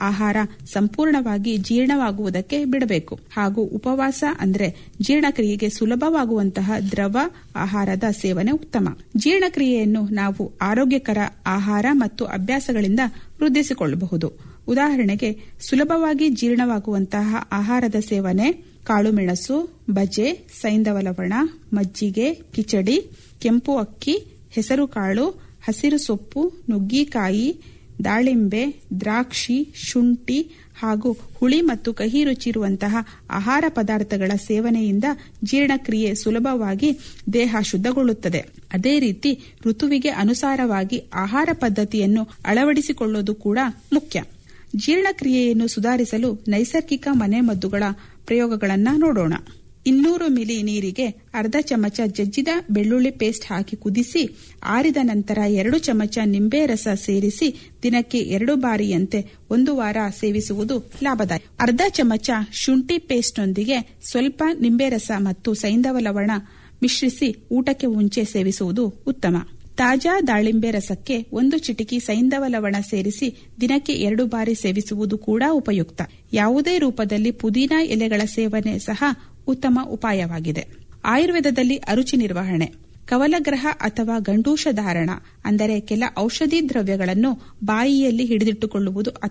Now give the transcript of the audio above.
ಆಹಾರ ಸಂಪೂರ್ಣವಾಗಿ ಜೀರ್ಣವಾಗುವುದಕ್ಕೆ ಬಿಡಬೇಕು ಹಾಗೂ ಉಪವಾಸ ಅಂದ್ರೆ ಜೀರ್ಣಕ್ರಿಯೆಗೆ ಸುಲಭವಾಗುವಂತಹ ದ್ರವ ಆಹಾರದ ಸೇವನೆ ಉತ್ತಮ ಜೀರ್ಣಕ್ರಿಯೆಯನ್ನು ನಾವು ಆರೋಗ್ಯಕರ ಆಹಾರ ಮತ್ತು ಅಭ್ಯಾಸಗಳಿಂದ ವೃದ್ಧಿಸಿಕೊಳ್ಳಬಹುದು ಉದಾಹರಣೆಗೆ ಸುಲಭವಾಗಿ ಜೀರ್ಣವಾಗುವಂತಹ ಆಹಾರದ ಸೇವನೆ ಕಾಳುಮೆಣಸು ಬಜೆ ಸೈಂಧವ ಲವಣ ಮಜ್ಜಿಗೆ ಕಿಚಡಿ ಕೆಂಪು ಅಕ್ಕಿ ಹೆಸರುಕಾಳು ಹಸಿರು ಸೊಪ್ಪು ನುಗ್ಗಿಕಾಯಿ ದಾಳಿಂಬೆ ದ್ರಾಕ್ಷಿ ಶುಂಠಿ ಹಾಗೂ ಹುಳಿ ಮತ್ತು ಕಹಿ ರುಚಿರುವಂತಹ ಆಹಾರ ಪದಾರ್ಥಗಳ ಸೇವನೆಯಿಂದ ಜೀರ್ಣಕ್ರಿಯೆ ಸುಲಭವಾಗಿ ದೇಹ ಶುದ್ಧಗೊಳ್ಳುತ್ತದೆ ಅದೇ ರೀತಿ ಋತುವಿಗೆ ಅನುಸಾರವಾಗಿ ಆಹಾರ ಪದ್ಧತಿಯನ್ನು ಅಳವಡಿಸಿಕೊಳ್ಳುವುದು ಕೂಡ ಮುಖ್ಯ ಜೀರ್ಣಕ್ರಿಯೆಯನ್ನು ಸುಧಾರಿಸಲು ನೈಸರ್ಗಿಕ ಮನೆಮದ್ದುಗಳ ಪ್ರಯೋಗಗಳನ್ನು ನೋಡೋಣ ಇನ್ನೂರು ಮಿಲಿ ನೀರಿಗೆ ಅರ್ಧ ಚಮಚ ಜಜ್ಜಿದ ಬೆಳ್ಳುಳ್ಳಿ ಪೇಸ್ಟ್ ಹಾಕಿ ಕುದಿಸಿ ಆರಿದ ನಂತರ ಎರಡು ಚಮಚ ನಿಂಬೆ ರಸ ಸೇರಿಸಿ ದಿನಕ್ಕೆ ಎರಡು ಬಾರಿಯಂತೆ ಒಂದು ವಾರ ಸೇವಿಸುವುದು ಲಾಭದಾಯಕ ಅರ್ಧ ಚಮಚ ಶುಂಠಿ ಪೇಸ್ಟ್ನೊಂದಿಗೆ ಸ್ವಲ್ಪ ನಿಂಬೆ ರಸ ಮತ್ತು ಸೈಂಧವ ಲವಣ ಮಿಶ್ರಿಸಿ ಊಟಕ್ಕೆ ಮುಂಚೆ ಸೇವಿಸುವುದು ಉತ್ತಮ ತಾಜಾ ದಾಳಿಂಬೆ ರಸಕ್ಕೆ ಒಂದು ಚಿಟಿಕಿ ಸೈಂಧವ ಲವಣ ಸೇರಿಸಿ ದಿನಕ್ಕೆ ಎರಡು ಬಾರಿ ಸೇವಿಸುವುದು ಕೂಡ ಉಪಯುಕ್ತ ಯಾವುದೇ ರೂಪದಲ್ಲಿ ಪುದೀನಾ ಎಲೆಗಳ ಸೇವನೆ ಸಹ ಉತ್ತಮ ಉಪಾಯವಾಗಿದೆ ಆಯುರ್ವೇದದಲ್ಲಿ ಅರುಚಿ ನಿರ್ವಹಣೆ ಕವಲಗ್ರಹ ಅಥವಾ ಗಂಡೂಷ ಧಾರಣ ಅಂದರೆ ಕೆಲ ಔಷಧಿ ದ್ರವ್ಯಗಳನ್ನು ಬಾಯಿಯಲ್ಲಿ ಹಿಡಿದಿಟ್ಟುಕೊಳ್ಳುವುದು